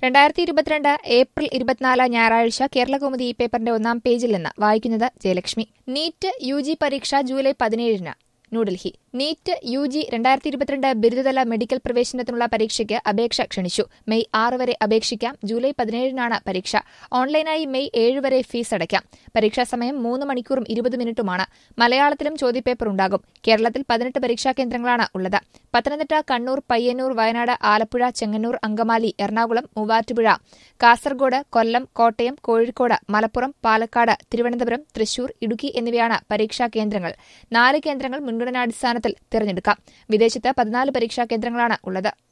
രണ്ടായിരത്തി ഇരുപത്തിരണ്ട് ഏപ്രിൽ ഇരുപത്തിനാല് ഞായറാഴ്ച കേരളകൗമുദി ഈ പേപ്പറിന്റെ ഒന്നാം പേജിൽ നിന്ന് വായിക്കുന്നത് ജയലക്ഷ്മി നീറ്റ് യു ജി പരീക്ഷ ജൂലൈ പതിനേഴിന് ന്യൂഡൽഹി നീറ്റ് യു ജി രണ്ടായിരത്തി ഇരുപത്തിരണ്ട് ബിരുദതല മെഡിക്കൽ പ്രവേശനത്തിനുള്ള പരീക്ഷയ്ക്ക് അപേക്ഷ ക്ഷണിച്ചു മെയ് ആറ് വരെ അപേക്ഷിക്കാം ജൂലൈ പതിനേഴിനാണ് പരീക്ഷ ഓൺലൈനായി മെയ് ഏഴ് വരെ ഫീസ് അടയ്ക്കാം പരീക്ഷാ സമയം മൂന്ന് മണിക്കൂറും ഇരുപത് മിനിറ്റുമാണ് മലയാളത്തിലും ചോദ്യപേപ്പർ ഉണ്ടാകും കേരളത്തിൽ പതിനെട്ട് പരീക്ഷാ കേന്ദ്രങ്ങളാണ് ഉള്ളത് പത്തനംതിട്ട കണ്ണൂർ പയ്യന്നൂർ വയനാട് ആലപ്പുഴ ചെങ്ങന്നൂർ അങ്കമാലി എറണാകുളം മൂവാറ്റുപുഴ കാസർഗോഡ് കൊല്ലം കോട്ടയം കോഴിക്കോട് മലപ്പുറം പാലക്കാട് തിരുവനന്തപുരം തൃശൂർ ഇടുക്കി എന്നിവയാണ് പരീക്ഷാ കേന്ദ്രങ്ങൾ നാല് കേന്ദ്രങ്ങൾ മുൻഗണനാടിസ്ഥാനത്തിൽ തിരഞ്ഞെടുക്കാം വിദേശത്ത് പതിനാല് പരീക്ഷാ കേന്ദ്രങ്ങളാണ് ഉള്ളത്